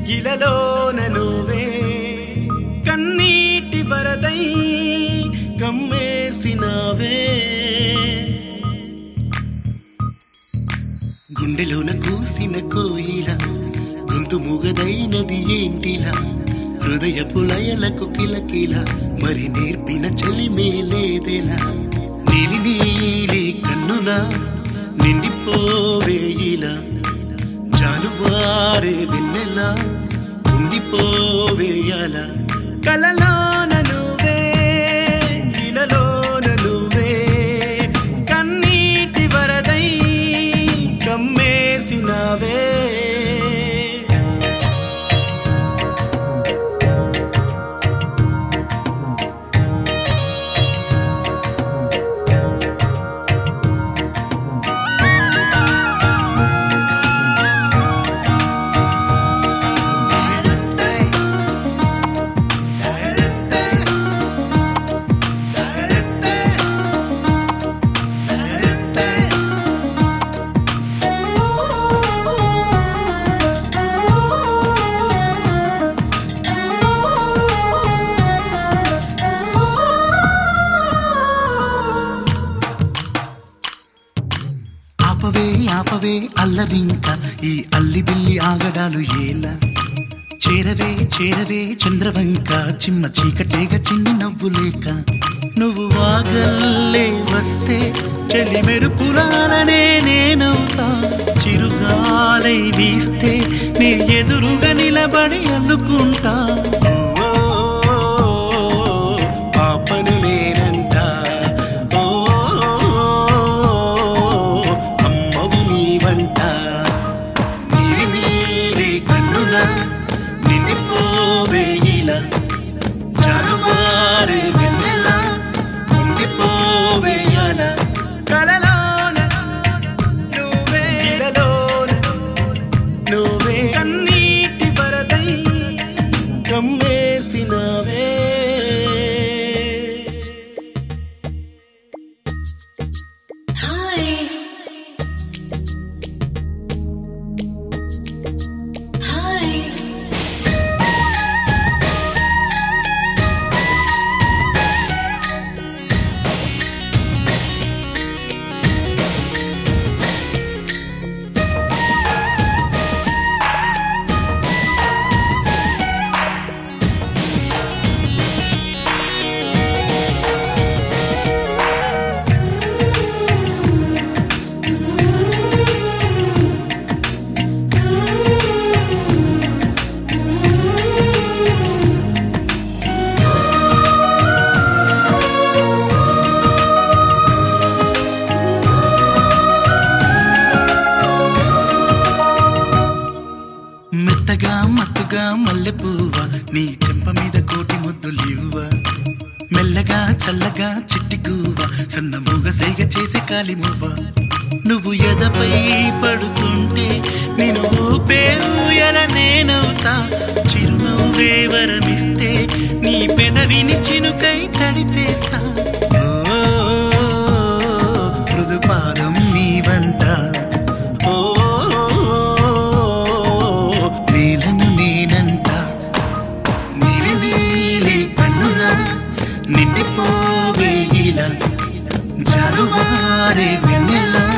ఇలలోన నువ్వే కన్నీటి వరదై కమ్మేసినావే గుండెలోన కూసిన కోయిల గొంతు మూగదైనది ఏంటిలా హృదయపు లయలకు కిలకిల మరి నేర్పిన చలిమే లేదెలా నీలి నీలి కన్నుల నిండిపోవే ఇలా జాలువారే వెన్నెల ఉండిపోవేయాల కలలోన నువ్వే ఇలలోన నువ్వే కన్నీటి వరదై కమ్మేసినావే ఆపవే ఆపవే అల్లరింక ఈ అల్లి బిల్లి ఆగడాలు ఏలా చేరవే చేరవే చంద్రవంక చిమ్మ చీకటేగ చిన్ని నవ్వులేక నువ్వు వాగల్లే వస్తే చెలి మెరుపులాలనే నేనవుతా చిరుగాలై వీస్తే నీ ఎదురుగా నిలబడి అల్లుకుంటా ఓ, పాపను నేనంట ఓ, అమ్మవు నీవంట నీవి నీరే కన్నుల నిండిపోవే ఇలా జాలువారే వెన్నెల ఉండిపోవేయాల కలలోన నువ్వే ఇలలోన నువ్వే కన్నీటి వరదై కమ్మేసినవే Hi. Hi. మెత్తగా మత్తుగా మల్లెపువ్వ నీ చెంప మీద కోటి ముద్దులివ్వ మెల్లగా చల్లగా చిట్టి గువ్వ సన్న మూగ సైగ చేసే కాలి మువ్వ నువ్వు ఎదపై పడుతుంటే నేను ఊపే ఊయల నేనవుతా చిరునవ్వే వరమిస్తే నీ పెదవిని చినుకై తడిపేస్తా ఓ, మృదు పాదం నీ వంట ఓ నీలను నేనంట నీలి నీలి కన్నుల నిండిపోవే ఇలా జలువారే వెన్నెల